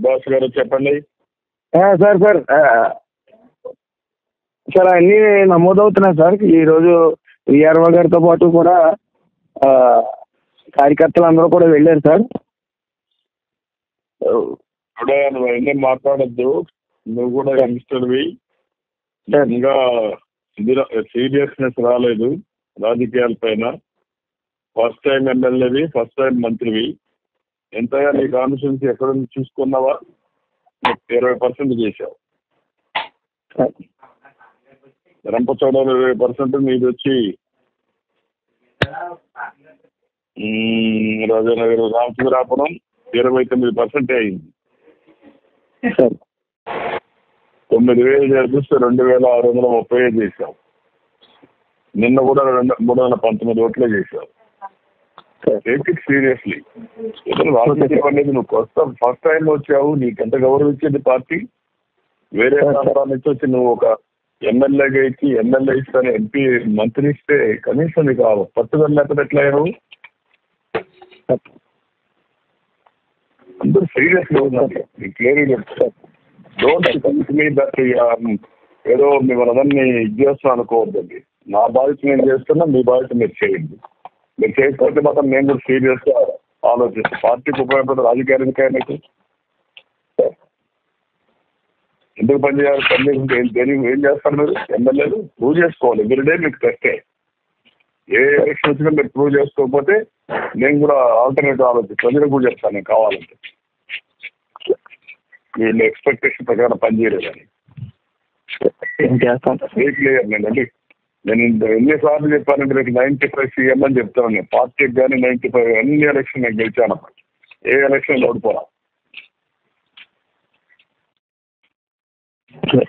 సుభాష్ గారు చెప్పండి ఆ, సార్ సార్ ఆ, సార్ అన్నీ నమోదవుతున్నాయి సార్ ఈరోజు విఆర్ఓ గారితో పాటు కూడా ఆ, కార్యకర్తలు అందరూ కూడా వెళ్ళారు సార్ ఇప్పుడే నువ్వు ఎన్ని మాట్లాడద్దు నువ్వు కూడా యంగ్స్టర్వి సార్ ఇంకా సీరియస్నెస్ రాలేదు రాజకీయాల పైన ఫస్ట్ టైం ఎమ్మెల్యేవి ఫస్ట్ టైం మంత్రివి ఎంతగా నీ కాన్స్టిట్యున్సీ ఎక్కడ ఉంది చూసుకున్నావా ఇరవై పర్సెంట్ చేశావు సార్ రంపచోడలో ఇరవై పర్సెంట్ మీది వచ్చి మ్మ్, రాజానగర్ రామచంద్రాపురం ఇరవై తొమ్మిది పర్సెంట్ అయింది సార్ తొమ్మిది వేలు చేస్తే రెండు వేల ఆరు వందల ముప్పై ఐదు చేశావు నిన్న కూడా రెండు మూడు వందల పంతొమ్మిది ఓట్లే చేశావు సార్ టేక్ ఇట్ సీరియస్లీ ఏదైనా రాజకీయం అనేది నువ్వు కొత్త ఫస్ట్ టైం వచ్చావు నీకెంత గౌరవించేది పార్టీ వేరే Sure, sir. ప్రాంతాల నుంచి వచ్చి నువ్వు ఒక ఎమ్మెల్యేగా ఇచ్చి ఎమ్మెల్యే ఇస్తాను ఎంపీ మంత్రి ఇస్తే కనీసం నీకు ఆ పట్టుదల లేకపోతే ఎట్లా అయ్యావు సార్ అందరూ సీరియస్ గా ఉన్నారు నీకు క్లియర్ చెప్తారు డోంట్ మీ దట్ ఏదో మిమ్మల్ని అందరినీ ఇది చేస్తాను అనుకోవద్దండి నా బాధ్యత నేను చేస్తున్నా మీ బాధ్యత మీరు చేయండి మీరు చేయకపోతే మాత్రం నేను కూడా సీరియస్ గా ఆలోచిస్తాను పార్టీకి ఉపయోగపడే రాజకీయాలు ఎందుకు మీకు ఎందుకు పని చేయాలి పని చేసుకుంటే ఏం దేని- ఏం చేస్తారు మీరు ఎమ్మెల్యేలు ప్రూవ్ చేసుకోవాలి ఎవ్రీడే మీకు టెస్టే ఏ ఎలక్షన్ వచ్చినా మీరు ప్రూవ్ చేసుకోకపోతే నేను కూడా ఆల్టర్నేటివ్ ఆలోచిస్తాను ప్రజలకు కూడా చెప్తాను నేను కావాలంటే వీళ్ళ ఎక్స్పెక్టేషన్ ప్రకారం పనిచేయలేదని ఏం చేస్తాం సార్ వెరీ క్లియర్ నేను అంటే నేను ఇంత ఎన్నిసార్లు చెప్పానంటే మీకు నైన్టీ ఫైవ్ సీఎం అని చెప్తాను నేను పార్టీకి కానీ నైన్టీ ఫైవ్ అన్ని ఎలక్షన్ నేను గెలిచాను ఏ ఎలక్షన్ ఓడిపోరా సార్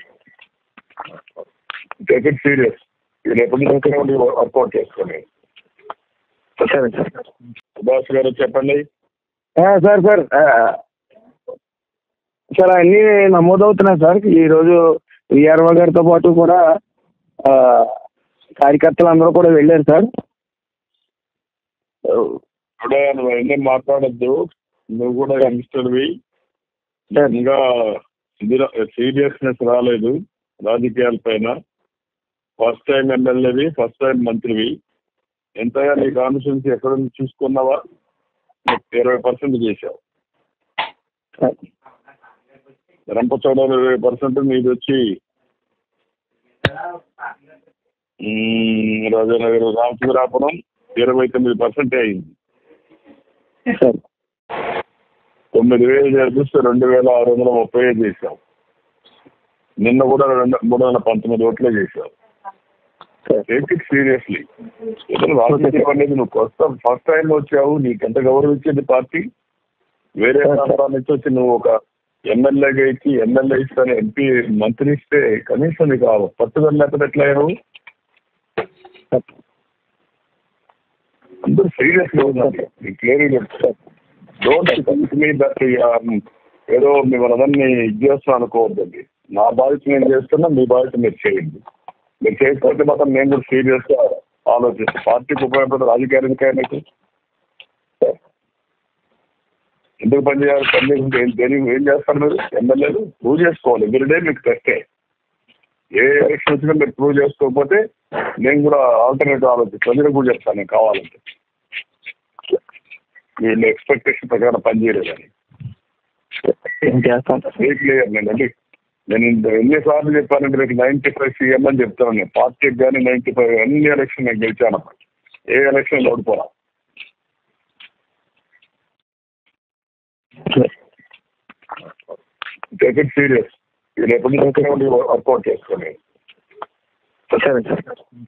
టేక్ ఇట్ సీరియస్ మీరు ఎప్పటి నుంచి వర్కౌట్ చేసుకోండి సరే సార్ సుభాష్ గారు చెప్పండి ఆ, సార్ సార్ ఆ, సార్ అన్నీ నమోదవుతున్నాయి సార్ ఈరోజు విఆర్ఓ గారితో పాటు కూడా ఆ, కార్యకర్తలు అందరూ కూడా వెళ్ళారు సార్ ఇప్పుడే నువ్వు ఎన్ని మాట్లాడద్దు నువ్వు కూడా యంగ్స్టర్వి సార్ ఇంకా సీరియస్నెస్ రాలేదు రాజకీయాల పైన ఫస్ట్ టైం ఎమ్మెల్యేవి ఫస్ట్ టైం మంత్రివి ఎంతగా నీ కాన్స్టిట్యున్సీ ఎక్కడ ఉంది చూసుకున్నావా ఇరవై పర్సెంట్ చేశావు సార్ రంపచోడలో ఇరవై పర్సెంట్ మీది వచ్చి మ్మ్, రాజానగర్ రామచంద్రాపురం ఇరవై తొమ్మిది పర్సెంట్ అయింది సార్ తొమ్మిది వేలు చేస్తే రెండు వేల ఆరు వందల ముప్పై ఐదు చేశావు నిన్న కూడా రెండు మూడు వందల పంతొమ్మిది ఓట్లే చేశావు సార్ టేక్ ఇట్ సీరియస్లీ ఏదైనా రాజకీయం అనేది నువ్వు కొత్త ఫస్ట్ టైం వచ్చావు నీకెంత గౌరవించేది పార్టీ వేరే Sure, sir. ప్రాంతాల నుంచి వచ్చి నువ్వు ఒక ఎమ్మెల్యేగా ఇచ్చి ఎమ్మెల్యే ఇస్తాను ఎంపీ మంత్రి ఇస్తే కనీసం నీకు ఆ పట్టుదల లేకపోతే ఎట్లా అయ్యావు సార్ అందరూ సీరియస్ గా ఉన్నారు నీకు క్లియర్ చెప్తారు డోంట్ మీ దట్ ఏదో మిమ్మల్ని అందరినీ ఇది చేస్తాను అనుకోవద్దండి నా బాధ్యత నేను చేస్తున్నా మీ బాధ్యత మీరు చేయండి మీరు చేయకపోతే మాత్రం నేను కూడా సీరియస్ గా ఆలోచిస్తాను పార్టీకి ఉపయోగపడే రాజకీయాలు ఎందుకు మీకు ఎందుకు పని చేయాలి పని చేసుకుంటే ఏం దేని- ఏం చేస్తారు మీరు ఎమ్మెల్యేలు ప్రూవ్ చేసుకోవాలి ఎవ్రీడే మీకు టెస్టే ఏ ఎలక్షన్ వచ్చినా మీరు ప్రూవ్ చేసుకోకపోతే నేను కూడా ఆల్టర్నేటివ్ ఆలోచిస్తాను ప్రజలకు కూడా చెప్తాను నేను కావాలంటే వీళ్ళ ఎక్స్పెక్టేషన్ ప్రకారం పనిచేయలేదని ఏం చేస్తాం సార్ వెరీ క్లియర్ నేను అంటే నేను ఇంత ఎన్నిసార్లు చెప్పానంటే మీకు నైన్టీ ఫైవ్ సీఎం అని చెప్తాను నేను పార్టీకి కానీ నైన్టీ ఫైవ్ అన్ని ఎలక్షన్ నేను గెలిచాను ఏ ఎలక్షన్ ఓడిపోరా సార్ టేక్ ఇట్ సీరియస్ మీరు ఎప్పటి నుంచి వర్కౌట్ చేసుకోండి సరే సార్